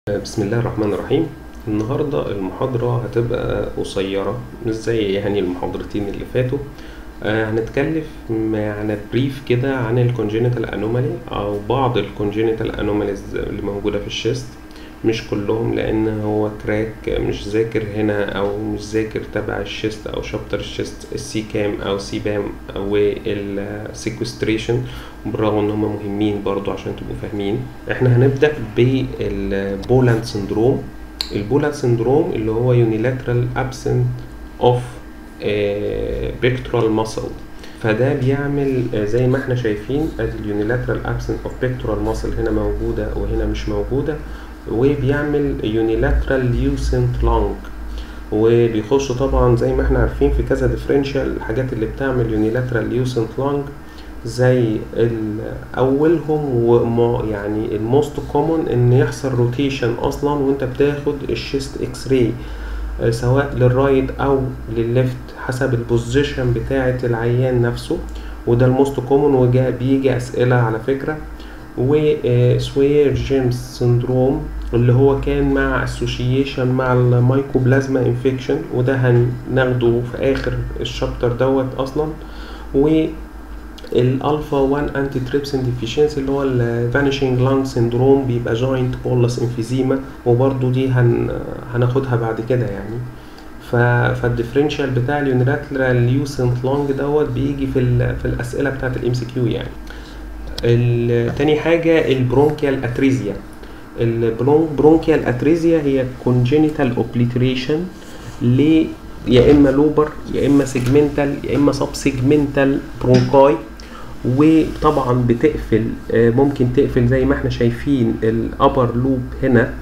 بسم الله الرحمن الرحيم النهاردة المحاضرة هتبقى قصيرة مش زي يعني المحاضرتين اللي فاتوا آه، هنتكلم يعني بريف كده عن الكونجينيتال انومالي او بعض الكونجينيتال انوماليز اللي موجودة في الشيست مش كلهم لان هو كراك مش ذاكر هنا او مش ذاكر تبع الشيست او شابتر الشيست السي كام او سي بام او السيكوستريشن برغم ان هم مهمين برضو عشان تبقوا فاهمين احنا هنبدا بالبولاند سندروم البولاند سندروم اللي هو unilateral absent of pectoral muscle فده بيعمل زي ما احنا شايفين ادي اليونيلاترال absent of pectoral muscle هنا موجوده وهنا مش موجوده وبيعمل unilateral lucent lung وبيخش طبعا زي ما احنا عارفين في كذا ديفرنشال الحاجات اللي بتعمل unilateral lucent lung زي اولهم وما يعني الموست كومون ان يحصل روتيشن اصلا وانت بتاخد الشيست اكس راي سواء للرايت او للليفت حسب البوزيشن بتاعه العيان نفسه وده الموست كومون وجا بيجي اسئله على فكره وسوير جيمس سندروم اللي هو كان مع اسوشيشن مع المايكوبلازما انفكشن وده هناخده في اخر الشابتر دوت اصلا و الالفا 1 انتي تريبسين ديفيشنسي اللي هو الفانيشنج لانج سيندروم بيبقى جوينت بولس انفيزيما وبرضو دي هن هناخدها بعد كده يعني ف... فالديفرنشال بتاع اليونيلاترال ليوسنت لونج دوت بيجي في ال... في الاسئله بتاعت الام سي كيو يعني تاني حاجه البرونكيال اتريزيا البرونكيال اتريزيا هي كونجينيتال اوبليتريشن ل يا اما لوبر يا اما سيجمنتال يا اما سب سيجمنتال برونكاي وطبعا بتقفل ممكن تقفل زي ما احنا شايفين الابر لوب هنا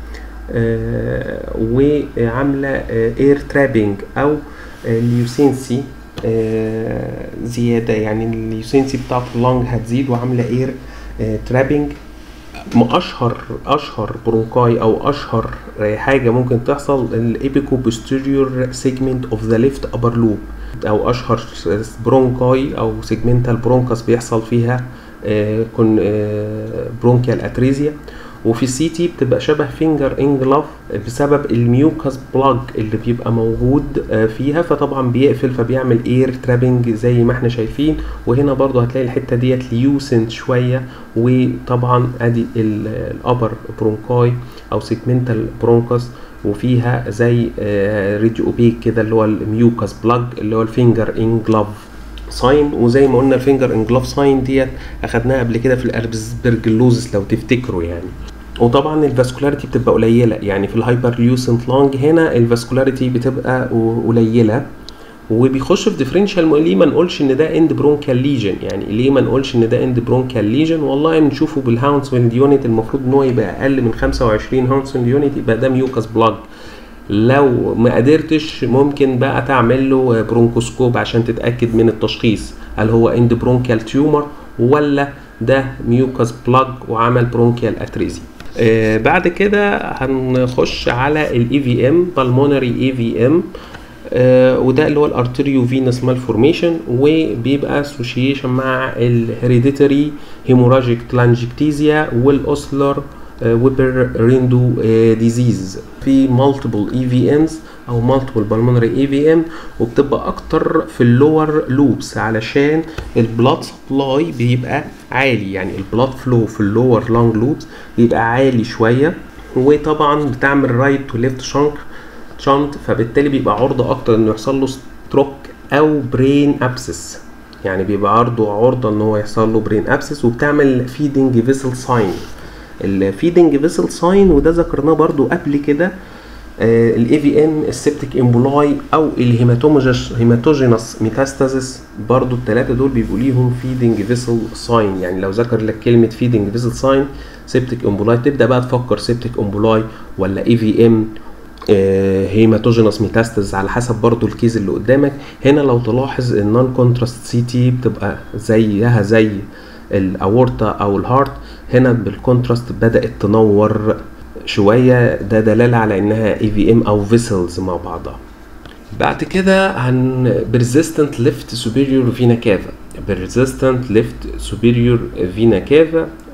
وعامله اير ترابنج او اليوسينسي زياده يعني اليوسينسي بتاعت اللنج هتزيد وعامله اير ترابنج اشهر اشهر برونكاي او اشهر حاجه ممكن تحصل الابيكو بوستيريور سيجمنت اوف ذا ليفت ابر لوب او اشهر برونكاي او سيجمنتال برونكاس بيحصل فيها كون برونكيال اتريزيا وفي السي تي بتبقى شبه فينجر انجلاف بسبب الميوكاس بلاج اللي بيبقى موجود فيها فطبعا بيقفل فبيعمل اير ترابنج زي ما احنا شايفين وهنا برضو هتلاقي الحته ديت ليوسنت شويه وطبعا ادي الابر برونكاي او سيجمنتال برونكاس وفيها زي ريديو اوبيك كده اللي هو الميوكاس بلاج اللي هو الفينجر انجلاف ساين وزي ما قلنا الفينجر انجلاف ساين ديت اخدناها قبل كده في الاربسبرجلوزس لو تفتكروا يعني وطبعا الفاسكولاريتي بتبقى قليله يعني في الهايبر ليوسنت لانج هنا الفاسكولاريتي بتبقى قليله وبيخش في ديفرنشال ليه ما نقولش ان ده اند برونكال ليجن يعني ليه ما نقولش ان ده اند برونكال ليجن والله بنشوفه بالهاونسويند يونت المفروض ان هو يبقى اقل من 25 هاونسويند يونت يبقى ده ميوكاس بلاج لو ما قدرتش ممكن بقى تعمل له برونكوسكوب عشان تتاكد من التشخيص هل هو اند برونكال تيومر ولا ده ميوكاس بلاج وعمل برونكيال اتريزي آه بعد كده هنخش على الاي في ام بالمونري اي في ام وده اللي هو الارتريو فينس مالفورميشن وبيبقى اسوشيشن مع الهيريديتري هيموراجيك تلانجكتيزيا والاوسلر ويبر ريندو ديزيز في مالتيبل اي في امز او مالتيبل بالمونري اي في ام وبتبقى اكتر في اللور لوبس علشان البلاد سبلاي بيبقى عالي يعني البلاد فلو في اللور لونج لوبس بيبقى عالي شويه وطبعا بتعمل رايت تو ليفت شانك شنط فبالتالي بيبقى عرضه اكتر انه يحصل له ستروك او برين ابسس يعني بيبقى عرضه عرضه ان هو يحصل له برين ابسس وبتعمل فيدنج فيسل ساين الفيدنج فيسل ساين وده ذكرناه برضو قبل كده الاي في ام السبتيك امبولاي او الهيماتوجينس ميتاستازيس برضو الثلاثه دول بيبقوا ليهم فيدنج فيسل ساين يعني لو ذكر لك كلمه فيدنج فيسل ساين سبتيك امبولاي تبدا بقى تفكر سبتيك امبولاي ولا اي في ام هيماتوجينس ميتاستاز على حسب برضو الكيز اللي قدامك هنا لو تلاحظ النون كونتراست سي تي بتبقى زيها زي الاورتا او الهارت هنا بالكونتراست بدات تنور شويه ده دلاله على انها اي في ام او فيسلز مع بعضها بعد كده هن persistent left superior vena cava persistent left superior vena cava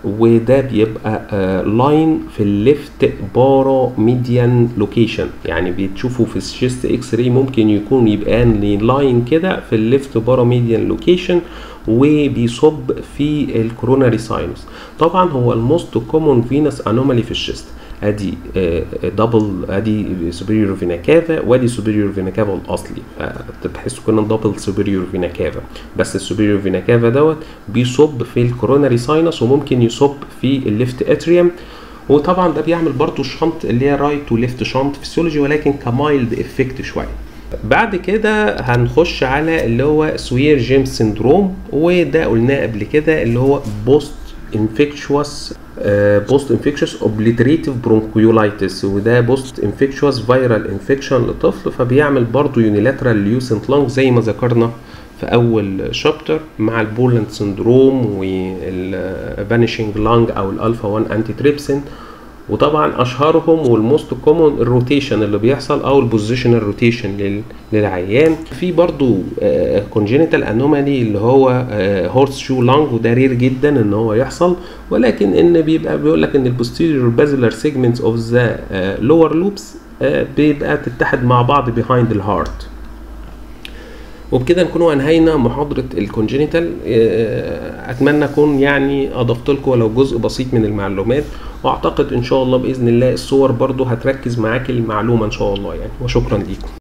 وده بيبقى لاين في الليفت بارا ميديان لوكيشن يعني بتشوفوا في الشيست اكس راي ممكن يكون يبقى لاين كده في الليفت بارا ميديان لوكيشن وبيصب في الكوروناري ساينس طبعا هو الموست كومون فينس انومالي في الشيست ادي دبل ادي سوبيريور فينا كافا وادي سوبيريور فينا كافا الاصلي تحسوا كنا دبل سوبيريور فينا كافا بس السوبيريور فينا كافا دوت بيصب في الكوروناري ساينس وممكن يصب في الليفت اتريوم وطبعا ده بيعمل برضو شنط اللي هي رايت وليفت شنط فيسيولوجي ولكن كمايلد افكت شويه بعد كده هنخش على اللي هو سوير جيمس سيندروم وده قلناه قبل كده اللي هو بوست انفكشوس بوست انفكشوس اوبليتريتيف برونكيولايتس وده بوست انفكشوس فيرال انفكشن لطفل فبيعمل برضه يونيلاترال ليوسنت لانج زي ما ذكرنا في اول شابتر مع البولند سندروم والفانيشنج لانج او الالفا 1 انتي تريبسين وطبعا اشهرهم والموست كومون الروتيشن اللي بيحصل او البوزيشنال روتيشن للعيان في برضو كونجينيتال انومالي اللي هو هورس شو لانج وده رير جدا ان هو يحصل ولكن ان بيبقى بيقول لك ان البوستيريور بازلر سيجمنتس اوف ذا لور لوبس بيبقى تتحد مع بعض بيهايند الهارت وبكده نكون انهينا محاضرة الكونجينيتال اتمنى اكون يعني اضفت لكم ولو جزء بسيط من المعلومات واعتقد ان شاء الله باذن الله الصور برضو هتركز معاك المعلومة ان شاء الله يعني وشكرا ليكم